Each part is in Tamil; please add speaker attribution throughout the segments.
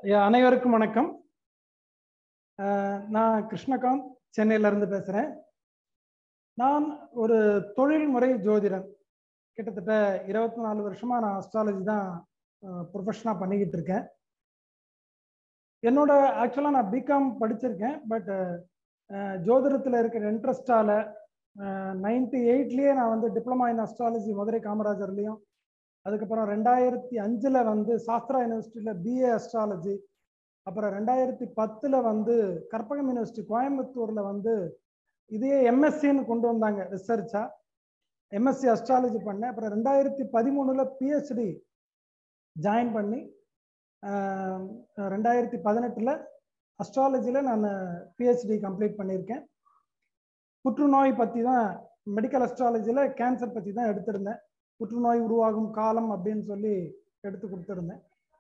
Speaker 1: ஐயா, அனைவருக்கும் வணக்கம் அஹ், நான் கிருஷ்ணகாந்த் சென்னையில இருந்து பேசுறேன் நான் ஒரு தொழில்முறை ஜோதிடன் கிட்டத்தட்ட இருபத்தி நாலு வருஷமா நான் அஸ்ட்ராலஜி தான் ப்ரொஃபஷனாக பண்ணிக்கிட்டு இருக்கேன் என்னோட ஆக்சுவலாக நான் பிகாம் படிச்சிருக்கேன் பட் ஜோதிடத்தில் இருக்கிற இன்ட்ரெஸ்டால நைன்டி எயிட்லேயே நான் வந்து டிப்ளமா இன் அஸ்ட்ராலஜி மதுரை காமராஜர்லேயும் அதுக்கப்புறம் ரெண்டாயிரத்தி அஞ்சில் வந்து சாஸ்திரா யூனிவர்சிட்டியில் பிஏ அஸ்ட்ராலஜி அப்புறம் ரெண்டாயிரத்தி பத்தில் வந்து கற்பகம் யூனிவர்சிட்டி கோயம்புத்தூரில் வந்து இதையே எம்எஸ்சின்னு கொண்டு வந்தாங்க ரிசர்ச்சா எம்எஸ்சி அஸ்ட்ராலஜி பண்ணேன் அப்புறம் ரெண்டாயிரத்தி பதிமூணில் பிஹெச்டி ஜாயின் பண்ணி ஆஹ், ரெண்டாயிரத்தி பதினெட்டில் அஸ்ட்ராலஜியில் நான் பிஹெச்டி கம்ப்ளீட் பண்ணியிருக்கேன் புற்றுநோய் பற்றி தான் மெடிக்கல் அஸ்ட்ராலஜியில் கேன்சர் பற்றி தான் எடுத்திருந்தேன் புற்றுநோய் உருவாகும் காலம் அப்படின்னு சொல்லி எடுத்து கொடுத்துருந்தேன்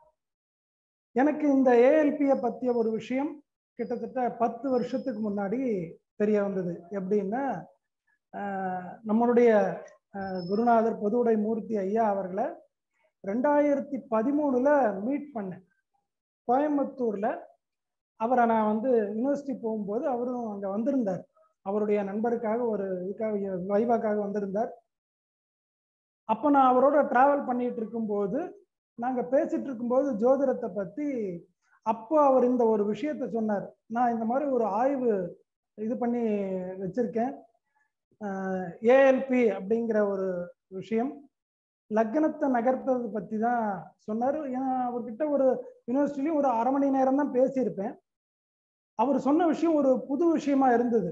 Speaker 1: எனக்கு இந்த ஏஎல்பியை பற்றிய ஒரு விஷயம் கிட்டத்தட்ட பத்து வருஷத்துக்கு முன்னாடி தெரிய வந்தது எப்படின்னா ஆஹ், நம்மளுடைய ஆஹ், குருநாதர் பொதுவுடை மூர்த்தி ஐயா அவர்களை ரெண்டாயிரத்தி பதிமூணுல மீட் பண்ணேன் கோயம்புத்தூர்ல அவரை நான் வந்து யூனிவர்சிட்டி போகும்போது அவரும் அங்க வந்திருந்தார் அவருடைய நண்பருக்காக ஒரு இதுக்காக வைவாக்காக வந்திருந்தார் அப்போ நான் அவரோட டிராவல் பண்ணிட்டு இருக்கும்போது நாங்க பேசிட்டு இருக்கும்போது ஜோதிடத்தை பத்தி அப்போ அவர் இந்த ஒரு விஷயத்த சொன்னார் நான் இந்த மாதிரி ஒரு ஆய்வு இது பண்ணி வச்சிருக்கேன் ஏஎல்பி அப்படிங்கிற ஒரு விஷயம் லக்னத்தை நகர்த்தது பத்தி தான் சொன்னார் ஏன்னா அவர்கிட்ட ஒரு யூனிவர்சிட்டிலையும் ஒரு அரை மணி நேரம் தான் பேசியிருப்பேன் அவர் சொன்ன விஷயம் ஒரு புது விஷயமா இருந்தது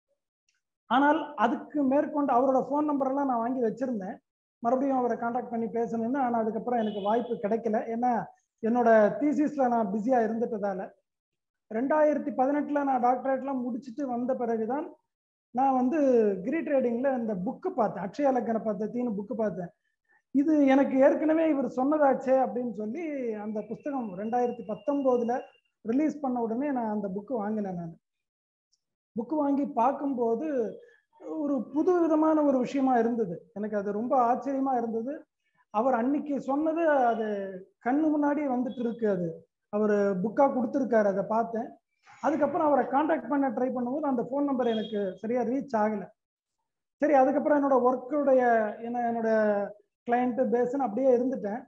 Speaker 1: ஆனால் அதுக்கு மேற்கொண்டு அவரோட ஃபோன் நம்பர் எல்லாம் நான் வாங்கி வச்சிருந்தேன் மறுபடியும் அவரை காண்டாக்ட் பண்ணி பேசணும்னு ஆனால் அதுக்கப்புறம் எனக்கு வாய்ப்பு கிடைக்கல ஏன்னா என்னோட தீசிஸ்ல நான் பிஸியா இருந்துட்டதால ரெண்டாயிரத்தி பதினெட்டுல நான் டாக்டரேட்லாம் முடிச்சுட்டு வந்த பிறகுதான் நான் வந்து கிரி ட்ரேடிங்ல இந்த புக்கு பார்த்தேன் அக்ஷய லக்கண பద్ధதின்னு புக்கு பார்த்தேன் இது எனக்கு ஏற்கனவே இவர் சொன்னதாச்சே அப்படின்னு சொல்லி அந்த புஸ்தகம் ரெண்டாயிரத்தி பத்தொம்போதுல ரிலீஸ் பண்ண உடனே நான் அந்த புக்கு வாங்கினேன் நான் புக்கு வாங்கி பார்க்கும்போது ஒரு புது விதமான ஒரு விஷயமா இருந்தது எனக்கு அது ரொம்ப ஆச்சரியமா இருந்தது அவர் அன்னைக்கு சொன்னது அது கண்ணு முன்னாடி வந்துட்டு இருக்கு அது அவர் புக்கா கொடுத்துருக்காரு அதை பார்த்தேன் அதுக்கப்புறம் அவரை காண்டாக்ட் பண்ண ட்ரை பண்ணும்போது அந்த ஃபோன் நம்பர் எனக்கு சரியா ரீச் ஆகல சரி அதுக்கப்புறம் என்னோட ஒர்க்குடைய என்ன என்னோட கிளைண்ட்டு பேஸ்ன்னு அப்படியே இருந்துட்டேன்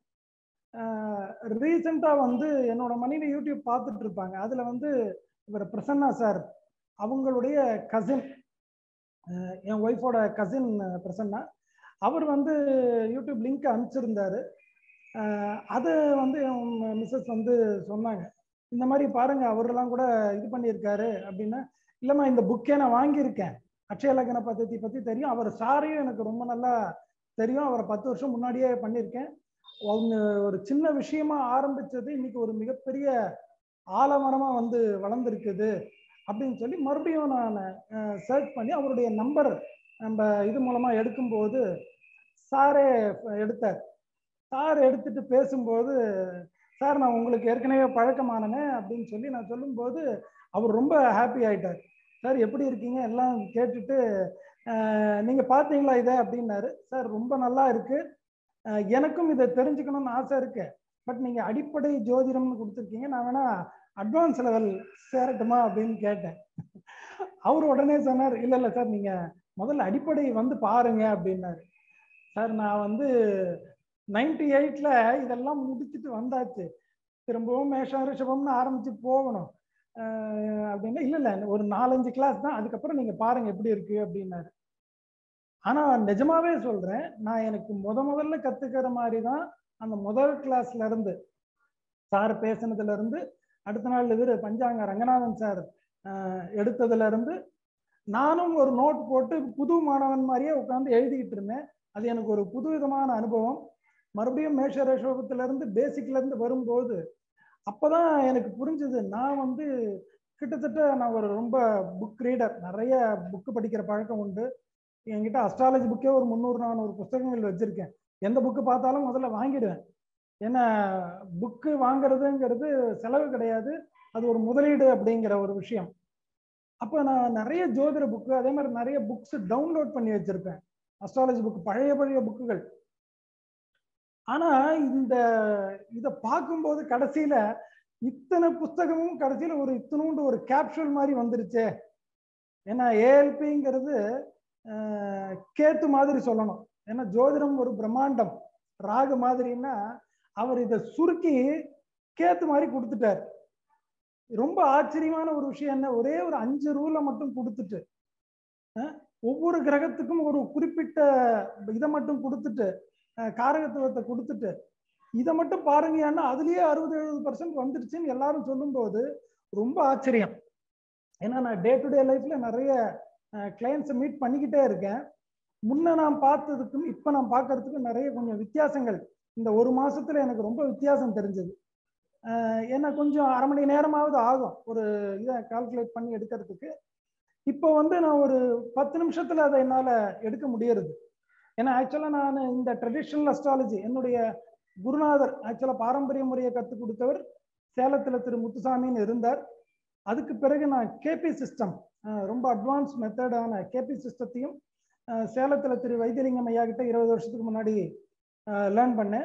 Speaker 1: ரீசெண்டாக வந்து என்னோட மனைவி யூடியூப் பார்த்துட்டு இருப்பாங்க அதில் வந்து இவர் பிரசன்னா சார் அவங்களுடைய கசின் என் ஒய்ஃபோட கசின் பிரசன்னா அவர் வந்து யூடியூப் லிங்க் அனுப்பிச்சிருந்தாரு அதை வந்து என் மிஸ்ஸஸ் வந்து சொன்னாங்க இந்த மாதிரி பாருங்க அவரெல்லாம் கூட இது பண்ணியிருக்காரு அப்படின்னா இல்லைம்மா இந்த புக்கே நான் வாங்கியிருக்கேன் அக்ஷய லக்ன பദ്ധதி பற்றி தெரியும் அவர் சாரையும் எனக்கு ரொம்ப நல்லா தெரியும் அவரை பத்து வருஷம் முன்னாடியே பண்ணியிருக்கேன் அவங்க ஒரு சின்ன விஷயமா ஆரம்பிச்சது இன்னைக்கு ஒரு மிகப்பெரிய ஆலமரமா வந்து வளர்ந்துருக்குது அப்படின்னு சொல்லி மறுபடியும் நான் சர்ச் பண்ணி அவருடைய நம்பர் நம்ம இது மூலமா எடுக்கும்போது சாரே எடுத்தார் சார் எடுத்துட்டு பேசும்போது சார் நான் உங்களுக்கு ஏற்கனவே பழக்கமானனே அப்படின்னு சொல்லி நான் சொல்லும்போது அவர் ரொம்ப ஹாப்பி ஆயிட்டார் சார் எப்படி இருக்கீங்க எல்லாம் கேட்டுட்டு நீங்க பார்த்தீங்களா இதை அப்படின்னாரு சார் ரொம்ப நல்லா இருக்கு எனக்கும் இதை தெரிஞ்சுக்கணும்னு ஆசை இருக்கு பட் நீங்க அடிப்படை ஜோதிடம்னு கொடுத்துருக்கீங்க நான் வேணா அட்வான்ஸ் லெவல் சேரட்டுமா அப்படின்னு கேட்டேன் அவர் உடனே சொன்னார் இல்ல இல்ல சார் நீங்க முதல்ல அடிப்படை வந்து பாருங்க அப்படின்னாரு சார் நான் வந்து நைன்டி எயிட்ல இதெல்லாம் முடிச்சுட்டு வந்தாச்சு திரும்பவும் மேஷம் ரிஷபம்னு ஆரம்பிச்சு போகணும் அப்படின்னா இல்ல இல்ல ஒரு நாலஞ்சு கிளாஸ் தான் அதுக்கப்புறம் நீங்க பாருங்க எப்படி இருக்கு அப்படின்னாரு ஆனா நிஜமாவே சொல்றேன் நான் எனக்கு முத முதல்ல கத்துக்கிற மாதிரி தான் அந்த முதல் கிளாஸ்ல இருந்து சார் பேசினதுல இருந்து அடுத்த நாள் இவர் பஞ்சாங்க ரங்கநாதன் சார் எடுத்ததுல இருந்து நானும் ஒரு நோட் போட்டு புது மாணவன் மாதிரியே உட்காந்து எழுதிக்கிட்டு இருந்தேன் அது எனக்கு ஒரு புது விதமான அனுபவம் மறுபடியும் மேஷ ரேஷோகத்துல இருந்து பேசிக்ல இருந்து வரும்போது அப்பதான் எனக்கு புரிஞ்சது நான் வந்து கிட்டத்தட்ட நான் ஒரு ரொம்ப புக் ரீடர் நிறைய புக்கு படிக்கிற பழக்கம் உண்டு என்கிட்ட அஸ்ட்ராலஜி புக்கே ஒரு முந்நூறு நானூறு புத்தகங்கள் வச்சிருக்கேன் எந்த புக்கு பார்த்தாலும் முதல்ல வாங்கிடுவேன் ஏன்னா புக்கு வாங்குறதுங்கிறது செலவு கிடையாது அது ஒரு முதலீடு அப்படிங்கிற ஒரு விஷயம் அப்போ நான் நிறைய ஜோதிட புக்கு அதே மாதிரி நிறைய புக்ஸ் டவுன்லோட் பண்ணி வச்சிருப்பேன் அஸ்ட்ராலஜி புக் பழைய பழைய புக்குகள் ஆனா இந்த இத பார்க்கும்போது கடைசியில இத்தனை புஸ்தகமும் கடைசியில ஒரு இத்தனோண்டு ஒரு கேப்சூல் மாதிரி வந்துருச்சே ஏன்னா ஏஎல்பிங்கிறது கேத்து மாதிரி சொல்லணும் ஏன்னா ஜோதிடம் ஒரு பிரம்மாண்டம் ராகு மாதிரின்னா அவர் இதை சுருக்கி கேத்து மாதிரி கொடுத்துட்டார் ரொம்ப ஆச்சரியமான ஒரு விஷயம் என்ன ஒரே ஒரு அஞ்சு ரூலை மட்டும் கொடுத்துட்டு ஒவ்வொரு கிரகத்துக்கும் ஒரு குறிப்பிட்ட இதை மட்டும் கொடுத்துட்டு காரகத்துவத்தை கொடுத்துட்டு இதை மட்டும் பாருங்கன்னா அதுலயே அறுபது எழுபது பர்சன்ட் வந்துடுச்சுன்னு எல்லாரும் சொல்லும்போது ரொம்ப ஆச்சரியம் ஏன்னா நான் டே டு டே லைஃப்ல நிறைய கிளைண்ட்ஸை மீட் பண்ணிக்கிட்டே இருக்கேன் முன்ன நான் பார்த்ததுக்கும் இப்போ நான் பார்க்கறதுக்கும் நிறைய கொஞ்சம் வித்தியாசங்கள் இந்த ஒரு மாசத்துல எனக்கு ரொம்ப வித்தியாசம் தெரிஞ்சது ஏன்னா கொஞ்சம் அரை மணி நேரமாவது ஆகும் ஒரு இதை கால்குலேட் பண்ணி எடுக்கிறதுக்கு இப்போ வந்து நான் ஒரு பத்து நிமிஷத்துல அதை என்னால் எடுக்க முடியறது ஏன்னா ஆக்சுவலாக நான் இந்த ட்ரெடிஷ்னல் அஸ்ட்ராலஜி என்னுடைய குருநாதர் ஆக்சுவலாக பாரம்பரிய முறையை கற்றுக் கொடுத்தவர் சேலத்தில் திரு முத்துசாமின்னு இருந்தார் அதுக்கு பிறகு நான் கேபி சிஸ்டம் ரொம்ப அட்வான்ஸ் மெத்தடான கேபி சிஸ்டத்தையும் சேலத்தில் திரு வைத்தியலிங்கம் ஐயா கிட்ட இருபது வருஷத்துக்கு முன்னாடி லேர்ன் பண்ணேன்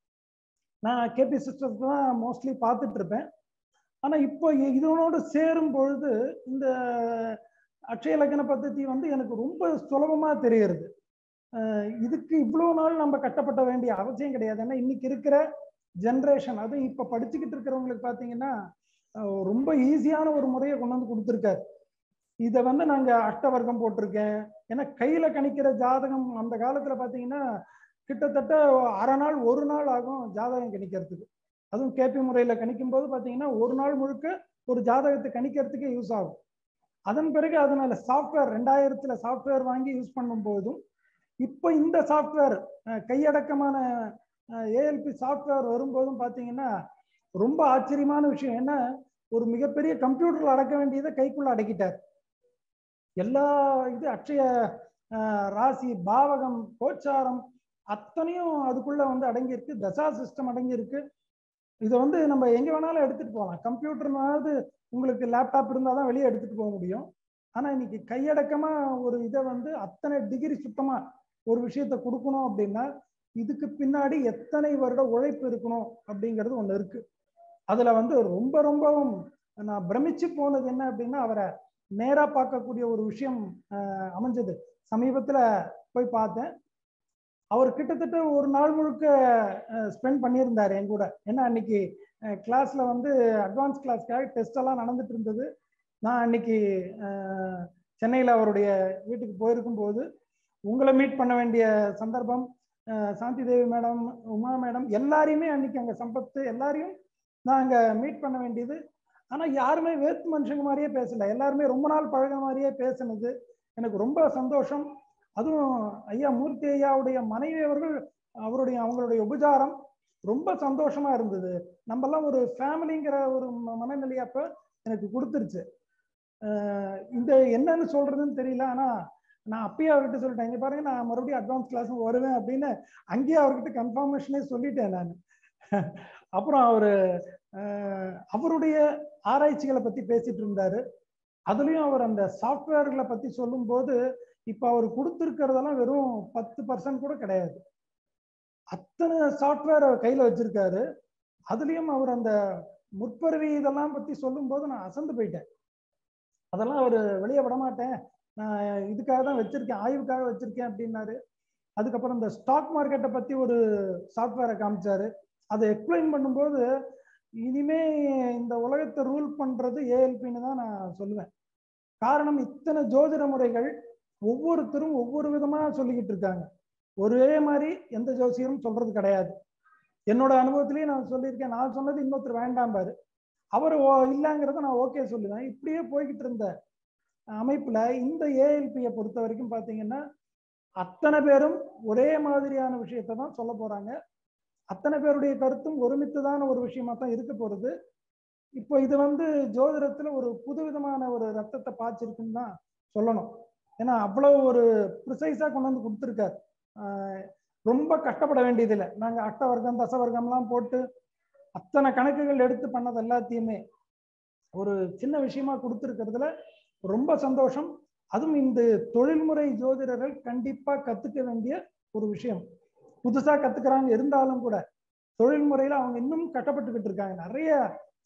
Speaker 1: நான் கேபி சிஸ்டத்தை தான் மோஸ்ட்லி பார்த்துட்டு இருப்பேன் ஆனால் இப்போ இதனோடு சேரும் பொழுது இந்த அட்சய லக்ன பద్ధதி வந்து எனக்கு ரொம்ப சுலபமாக தெரிகிறது இதுக்கு இவ்வளோ நாள் நம்ம கட்டப்பட்ட வேண்டிய அவசியம் கிடையாது ஏன்னா இன்னைக்கு இருக்கிற ஜென்ரேஷன் அதுவும் இப்போ படிச்சுக்கிட்டு இருக்கிறவங்களுக்கு பார்த்தீங்கன்னா ரொம்ப ஈஸியான ஒரு முறையை கொண்டு வந்து கொடுத்துருக்காரு இதை வந்து நாங்கள் அஷ்டவர்க்கம் போட்டிருக்கேன் ஏன்னா கையில் கணிக்கிற ஜாதகம் அந்த காலத்தில் பார்த்தீங்கன்னா கிட்டத்தட்ட அரை நாள் ஒரு நாள் ஆகும் ஜாதகம் கணிக்கிறதுக்கு அதுவும் கேபி முறையில் கணிக்கும் போது பார்த்தீங்கன்னா ஒரு நாள் முழுக்க ஒரு ஜாதகத்தை கணிக்கிறதுக்கே யூஸ் ஆகும் அதன் பிறகு அதனால சாஃப்ட்வேர் ரெண்டாயிரத்துல சாஃப்ட்வேர் வாங்கி யூஸ் பண்ணும் போதும் இப்போ இந்த சாஃப்ட்வேர் கையடக்கமான ஏஎல்பி சாஃப்ட்வேர் வரும்போதும் பார்த்தீங்கன்னா ரொம்ப ஆச்சரியமான விஷயம் என்ன ஒரு மிகப்பெரிய கம்ப்யூட்டர்ல அடக்க வேண்டியதை கைக்குள்ள அடக்கிட்டார் எல்லா இது அட்சய ராசி பாவகம் கோச்சாரம் அத்தனையும் அதுக்குள்ள வந்து அடங்கியிருக்கு தசா சிஸ்டம் அடங்கியிருக்கு இதை வந்து நம்ம எங்க வேணாலும் எடுத்துட்டு போகலாம் கம்ப்யூட்டர்னாவது உங்களுக்கு லேப்டாப் இருந்தால் தான் வெளியே எடுத்துட்டு போக முடியும் ஆனா இன்னைக்கு கையடக்கமா ஒரு இதை வந்து அத்தனை டிகிரி சுத்தமா ஒரு விஷயத்த கொடுக்கணும் அப்படின்னா இதுக்கு பின்னாடி எத்தனை வருட உழைப்பு இருக்கணும் அப்படிங்கிறது ஒண்ணு இருக்கு அதுல வந்து ரொம்ப ரொம்பவும் நான் பிரமிச்சு போனது என்ன அப்படின்னா அவரை நேரா பார்க்கக்கூடிய ஒரு விஷயம் அமைஞ்சது சமீபத்துல போய் பார்த்தேன் அவர் கிட்டத்தட்ட ஒரு நாள் முழுக்க ஸ்பெண்ட் பண்ணியிருந்தார் என் கூட ஏன்னா அன்னைக்கு கிளாஸ்ல வந்து அட்வான்ஸ் கிளாஸ்க்காக டெஸ்ட் எல்லாம் நடந்துட்டு இருந்தது நான் அன்னைக்கு சென்னையில் அவருடைய வீட்டுக்கு போயிருக்கும் போது உங்களை மீட் பண்ண வேண்டிய சந்தர்ப்பம் சாந்தி தேவி மேடம் உமா மேடம் எல்லாரையுமே அன்னைக்கு அங்கே சம்பத்து எல்லாரையும் நான் அங்கே மீட் பண்ண வேண்டியது ஆனால் யாருமே வேத்து மனுஷங்க மாதிரியே பேசல எல்லாருமே ரொம்ப நாள் பழக மாதிரியே பேசினது எனக்கு ரொம்ப சந்தோஷம் அதுவும் ஐயா மூர்த்தி ஐயாவுடைய மனைவி அவர்கள் அவருடைய அவங்களுடைய உபச்சாரம் ரொம்ப சந்தோஷமா இருந்தது நம்மெல்லாம் ஒரு ஃபேமிலிங்கிற ஒரு மனநிலை அப்ப எனக்கு கொடுத்துருச்சு இந்த என்னன்னு சொல்றதுன்னு தெரியல ஆனா நான் அப்பயே அவர்கிட்ட சொல்லிட்டேன் இங்க பாருங்க நான் மறுபடியும் அட்வான்ஸ் கிளாஸ் வருவேன் அப்படின்னு அங்கேயே அவர்கிட்ட கன்ஃபர்மேஷனே சொல்லிட்டேன் நான் அப்புறம் அவரு அவருடைய ஆராய்ச்சிகளை பத்தி பேசிட்டு இருந்தாரு அதுலயும் அவர் அந்த சாஃப்ட்வேர்களை பத்தி சொல்லும் போது இப்ப அவர் கொடுத்துருக்கிறதெல்லாம் வெறும் பத்து பர்சன்ட் கூட கிடையாது அத்தனை சாஃப்ட்வேர் அவர் கையில வச்சிருக்காரு அதுலயும் அவர் அந்த முற்பருவி இதெல்லாம் பத்தி சொல்லும் போது நான் அசந்து போயிட்டேன் அதெல்லாம் அவர் வெளியே விட மாட்டேன் நான் இதுக்காக தான் வச்சிருக்கேன் ஆய்வுக்காக வச்சிருக்கேன் அப்படின்னாரு அதுக்கப்புறம் இந்த ஸ்டாக் மார்க்கெட்டை பத்தி ஒரு சாஃப்ட்வேரை காமிச்சாரு அதை எக்ஸ்பிளைன் பண்ணும்போது இனிமே இந்த உலகத்தை ரூல் பண்றது ஏஎல்பின்னு தான் நான் சொல்லுவேன் காரணம் இத்தனை ஜோதிட முறைகள் ஒவ்வொருத்தரும் ஒவ்வொரு விதமா சொல்லிக்கிட்டு இருக்காங்க ஒரே மாதிரி எந்த ஜோசியரும் சொல்றது கிடையாது என்னோட அனுபவத்திலேயே நான் சொல்லியிருக்கேன் நான் சொன்னது இன்னொருத்தர் வேண்டாம் பாரு அவர் இல்லைங்கிறத நான் ஓகே சொல்லுவேன் இப்படியே போய்கிட்டு இருந்த அமைப்புல இந்த ஏஎல்பியை பொறுத்த வரைக்கும் பாத்தீங்கன்னா அத்தனை பேரும் ஒரே மாதிரியான விஷயத்த தான் சொல்ல போறாங்க அத்தனை பேருடைய கருத்தும் ஒருமித்ததான ஒரு விஷயமா தான் இருக்க போறது இப்போ இது வந்து ஜோதிடத்துல ஒரு புதுவிதமான ஒரு ரத்தத்தை பாய்ச்சிருக்குன்னு தான் சொல்லணும் ஏன்னா அவ்வளவு ஒரு ப்ரிசைஸா கொண்டு வந்து கொடுத்துருக்காரு ரொம்ப கஷ்டப்பட வேண்டியதில்லை நாங்க அட்ட வர்க்கம் தச வர்க்கம்லாம் போட்டு அத்தனை கணக்குகள் எடுத்து பண்ணது எல்லாத்தையுமே ஒரு சின்ன விஷயமா கொடுத்துருக்கிறதுல ரொம்ப சந்தோஷம் அதுவும் இந்த தொழில்முறை ஜோதிடர்கள் கண்டிப்பா கத்துக்க வேண்டிய ஒரு விஷயம் புதுசா கத்துக்கிறாங்க இருந்தாலும் கூட தொழில்முறையில அவங்க இன்னும் கட்டப்பட்டுக்கிட்டு இருக்காங்க நிறைய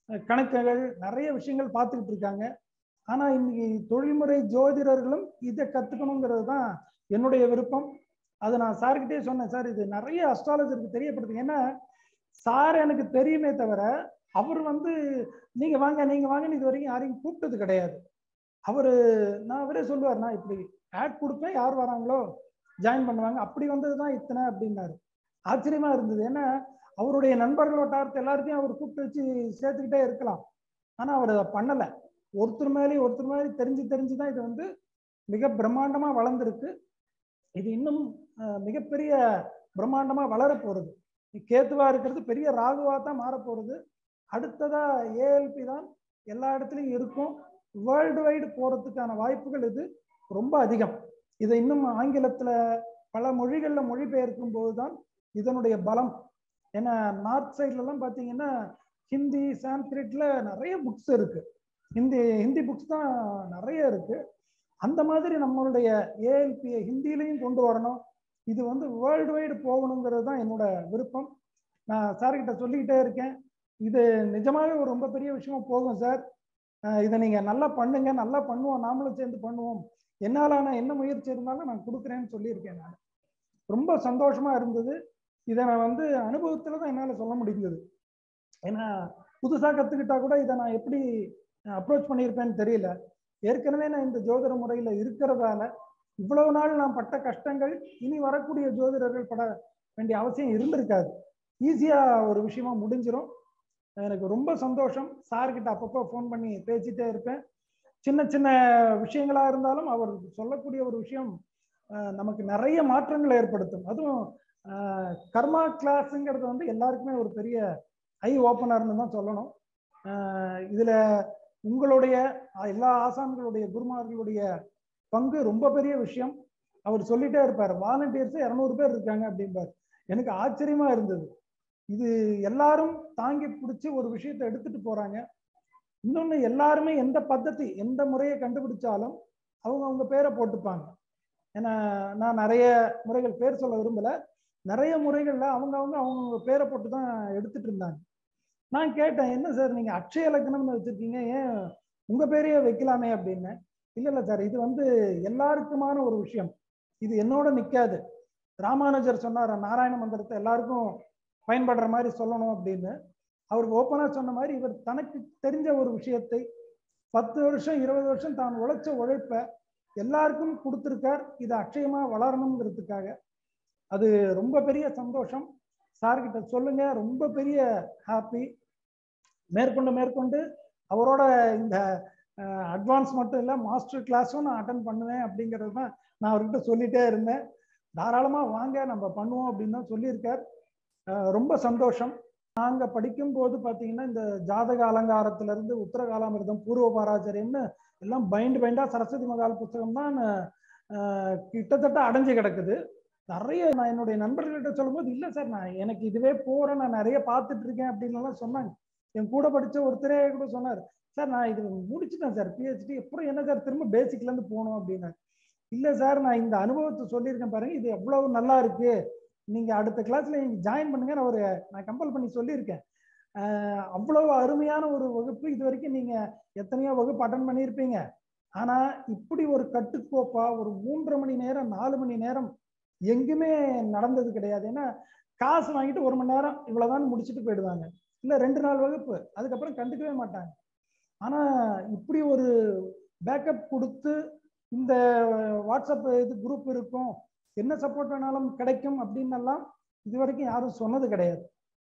Speaker 1: அஹ், கணக்குகள் நிறைய விஷயங்கள் பார்த்துக்கிட்டு இருக்காங்க ஆனா இன்னைக்கு தொழில்முறை ஜோதிடர்களும் இதை கத்துக்கணுங்கிறது தான் என்னுடைய விருப்பம் அதை நான் சார்கிட்டே சொன்னேன் சார் இது நிறைய அஸ்ட்ராலஜருக்கு தெரியப்படுத்துங்க ஏன்னா சார் எனக்கு தெரியுமே தவிர அவர் வந்து நீங்க வாங்க நீங்க வாங்கன்னு இது வரைக்கும் யாரையும் கூப்பிட்டது கிடையாது அவரு நான் அவரே சொல்லுவார் நான் இப்படி ஆட் கொடுப்பேன் யார் வராங்களோ ஜாயின் பண்ணுவாங்க அப்படி வந்தது தான் இத்தனை அப்படின்னாரு ஆச்சரியமா இருந்தது ஏன்னா அவருடைய நண்பர்கள் வட்டாரத்தை எல்லாத்தையும் அவர் கூப்பிட்டு வச்சு சேர்த்துக்கிட்டே இருக்கலாம் ஆனா அவர் அதை பண்ணலை ஒருத்தர் மேலேயும் ஒருத்தர் மேலே தெரிஞ்சு தெரிஞ்சு தான் இது வந்து மிக பிரம்மாண்டமா வளர்ந்துருக்கு இது இன்னும் அஹ், மிகப்பெரிய பிரம்மாண்டமா வளர போறது கேத்துவா இருக்கிறது பெரிய ராகுவா தான் மாற போறது அடுத்ததா ஏஎல்பி தான் எல்லா இடத்துலையும் இருக்கும் வேர்ல்டு வைடு போறதுக்கான வாய்ப்புகள் இது ரொம்ப அதிகம் இதை இன்னும் ஆங்கிலத்துல பல மொழிகள்ல மொழிபெயர்க்கும் போது தான் இதனுடைய பலம் ஏன்னா நார்த் சைட்ல எல்லாம் பாத்தீங்கன்னா ஹிந்தி சான்ஸ்கிரிட்ல நிறைய புக்ஸ் இருக்கு ஹிந்தி ஹிந்தி புக்ஸ் தான் நிறைய இருக்கு அந்த மாதிரி நம்மளுடைய ஏஎல்பியை ஹிந்திலையும் கொண்டு வரணும் இது வந்து வேர்ல்டு வைடு போகணுங்கிறது தான் என்னோட விருப்பம் நான் சார்கிட்ட சொல்லிக்கிட்டே இருக்கேன் இது நிஜமாவே ஒரு ரொம்ப பெரிய விஷயமா போகும் சார் அஹ் இதை நீங்க நல்லா பண்ணுங்க நல்லா பண்ணுவோம் நாமளும் சேர்ந்து பண்ணுவோம் என்னாலான என்ன முயற்சி இருந்தாலும் நான் கொடுக்குறேன்னு சொல்லியிருக்கேன் நான் ரொம்ப சந்தோஷமா இருந்தது இதை நான் வந்து அனுபவத்துல தான் என்னால் சொல்ல முடிந்தது ஏன்னா புதுசாக கற்றுக்கிட்டா கூட இதை நான் எப்படி அப்ரோச் பண்ணியிருப்பேன்னு தெரியல ஏற்கனவே நான் இந்த ஜோதிட முறையில் இருக்கிறதால இவ்வளவு நாள் நான் பட்ட கஷ்டங்கள் இனி வரக்கூடிய ஜோதிடர்கள் பட வேண்டிய அவசியம் இருந்திருக்காது ஈஸியாக ஒரு விஷயமா முடிஞ்சிடும் எனக்கு ரொம்ப சந்தோஷம் சார்கிட்ட அப்பப்போ ஃபோன் பண்ணி பேசிட்டே இருப்பேன் சின்ன சின்ன விஷயங்களா இருந்தாலும் அவர் சொல்லக்கூடிய ஒரு விஷயம் அஹ், நமக்கு நிறைய மாற்றங்களை ஏற்படுத்தும் அதுவும் அஹ், கர்மா கிளாஸுங்கிறது வந்து எல்லாருக்குமே ஒரு பெரிய ஐ ஓப்பனர்னு தான் சொல்லணும் அஹ், இதுல உங்களுடைய அஹ், எல்லா ஆசான்களுடைய குருமார்களுடைய பங்கு ரொம்ப பெரிய விஷயம் அவர் சொல்லிட்டே இருப்பார் வாலண்டியர்ஸ் இரநூறு பேர் இருக்காங்க அப்படிம்பார் எனக்கு ஆச்சரியமா இருந்தது இது எல்லாரும் தாங்கி பிடிச்சி ஒரு விஷயத்தை எடுத்துட்டு போறாங்க இன்னொன்னு எல்லாருமே எந்த பద్ధதி எந்த முறையை கண்டுபிடிச்சாலும் அவங்க அவங்க பேரை போட்டுப்பாங்க ஏன்னா நான் நிறைய முறைகள் பேர் சொல்ல விரும்பல நிறைய முறைகள்ல அவங்க அவங்க அவங்க பேரை போட்டு தான் எடுத்துட்டு இருந்தாங்க நான் கேட்டேன் என்ன சார் நீங்க அக்ஷய லக்னம்னு வச்சிருக்கீங்க ஏன் உங்க பேரையே வைக்கலாமே அப்படின்னு இல்ல இல்ல சார் இது வந்து எல்லாருக்குமான ஒரு விஷயம் இது என்னோட நிக்காது ராமானுஜர் சொன்னார் நாராயண மந்திரத்தை எல்லாருக்கும் பயன்படுற மாதிரி சொல்லணும் அப்படின்னு அவர் ஓப்பனா சொன்ன மாதிரி இவர் தனக்கு தெரிஞ்ச ஒரு விஷயத்தை பத்து வருஷம் இருபது வருஷம் தான் உழைச்ச உழைப்ப எல்லாருக்கும் கொடுத்துருக்கார் இது அக்ஷயமா வளரணுங்கிறதுக்காக அது ரொம்ப பெரிய சந்தோஷம் சார்கிட்ட சொல்லுங்க ரொம்ப பெரிய ஹாப்பி மேற்கொண்டு மேற்கொண்டு அவரோட இந்த அட்வான்ஸ் மட்டும் இல்லை மாஸ்டர் கிளாஸும் நான் அட்டன் பண்ணுவேன் அப்படிங்கிறது தான் நான் அவர்கிட்ட சொல்லிட்டே இருந்தேன் தாராளமாக வாங்க நம்ம பண்ணுவோம் அப்படின்னு தான் சொல்லியிருக்கார் அஹ் ரொம்ப சந்தோஷம் நாங்க படிக்கும் போது பாத்தீங்கன்னா இந்த ஜாதக அலங்காரத்துல இருந்து உத்தரகாலாமிர்தம் பூர்வ பாராச்சரியம்னு எல்லாம் பைண்ட் பைண்டா சரஸ்வதி மகால் புத்தகம் தான் அஹ், கிட்டத்தட்ட அடைஞ்சு கிடக்குது நிறைய நான் என்னுடைய நண்பர்கள்ட்ட சொல்லும்போது இல்லை சார் நான் எனக்கு இதுவே போறேன் நான் நிறைய பார்த்துட்டு இருக்கேன் அப்படின்னு எல்லாம் சொன்னாங்க என் கூட படிச்ச ஒருத்தரே கூட சொன்னார் சார் நான் இது முடிச்சிட்டேன் சார் பிஹெச்டி அப்புறம் என்ன சார் திரும்ப பேசிக்ல இருந்து போகணும் அப்படின்னாரு இல்லை சார் நான் இந்த அனுபவத்தை சொல்லியிருக்கேன் பாருங்க இது எவ்வளவு நல்லா இருக்கு நீங்க அடுத்த கிளாஸ்ல நீங்க ஜாயின் பண்ணுங்க நான் ஒரு நான் கம்பல் பண்ணி சொல்லியிருக்கேன் ஆஹ் அவ்வளவு அருமையான ஒரு வகுப்பு இது வரைக்கும் நீங்க எத்தனையோ வகுப்பு அட்டன் பண்ணியிருப்பீங்க ஆனா இப்படி ஒரு கட்டுக்கோப்பா ஒரு மூன்றரை மணி நேரம் நாலு மணி நேரம் எங்குமே நடந்தது கிடையாது ஏன்னா காசு வாங்கிட்டு ஒரு மணி நேரம் இவ்வளவுதான் முடிச்சுட்டு போயிடுவாங்க இல்ல ரெண்டு நாள் வகுப்பு அதுக்கப்புறம் கண்டுக்கவே மாட்டாங்க ஆனா இப்படி ஒரு பேக்கப் கொடுத்து இந்த வாட்ஸ்அப் இது குரூப் இருக்கும் என்ன சப்போர்ட் வேணாலும் கிடைக்கும் அப்படின்னு எல்லாம் இது வரைக்கும் யாரும் சொன்னது கிடையாது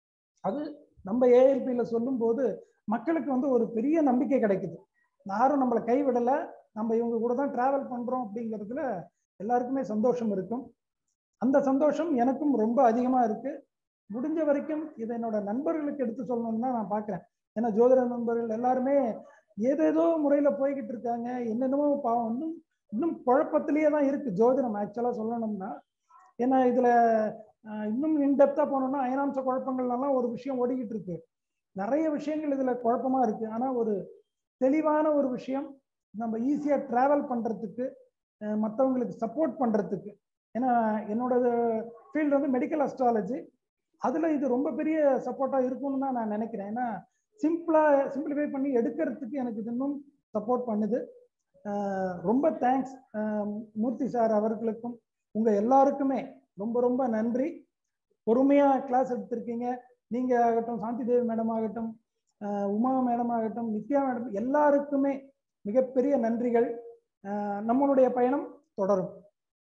Speaker 1: அது நம்ம ஏஎல்பியில் சொல்லும்போது மக்களுக்கு வந்து ஒரு பெரிய நம்பிக்கை கிடைக்குது யாரும் நம்மளை கைவிடலை நம்ம இவங்க கூட தான் டிராவல் பண்றோம் அப்படிங்கிறதுல எல்லாருக்குமே சந்தோஷம் இருக்கும் அந்த சந்தோஷம் எனக்கும் ரொம்ப அதிகமா இருக்கு முடிஞ்ச வரைக்கும் இதை என்னோட நண்பர்களுக்கு எடுத்து சொல்லணும்னு தான் நான் பார்க்குறேன் ஏன்னா ஜோதிட நண்பர்கள் எல்லாருமே ஏதேதோ முறையில போய்கிட்டு இருக்காங்க என்னென்னமோ பாவம் இன்னும் இன்னும் குழப்பத்திலேயே தான் இருக்கு ஜோதிடம் ஆக்சுவலா சொல்லணும்னா ஏன்னா இதுல ஆஹ், இன்னும் இன்டெப்தா போனோம்னா அயனாம்ச குழப்பங்கள்லாம் ஒரு விஷயம் ஓடிக்கிட்டு இருக்கு நிறைய விஷயங்கள் இதுல குழப்பமா இருக்கு ஆனா ஒரு தெளிவான ஒரு விஷயம் நம்ம ஈஸியா டிராவல் பண்றதுக்கு அஹ், மத்தவங்களுக்கு சப்போர்ட் பண்றதுக்கு ஏன்னா என்னோட ஃபீல்டு வந்து மெடிக்கல் அஸ்ட்ராலஜி அதுல இது ரொம்ப பெரிய சப்போர்ட்டா இருக்கும்னு தான் நான் நினைக்கிறேன் ஏன்னா சிம்பிளா சிம்பிளிஃபை பண்ணி எடுக்கிறதுக்கு எனக்கு இது இன்னும் சப்போர்ட் பண்ணுது அஹ் ரொம்ப தேங்க்ஸ் மூர்த்தி சார் அவர்களுக்கும் உங்க எல்லாருக்குமே ரொம்ப ரொம்ப நன்றி பொறுமையா கிளாஸ் எடுத்திருக்கீங்க நீங்க ஆகட்டும் சாந்தி தேவி மேடம் ஆகட்டும் அஹ் உமா மேடம் ஆகட்டும் நித்யா மேடம் எல்லாருக்குமே மிகப்பெரிய நன்றிகள் அஹ் நம்மளுடைய பயணம் தொடரும்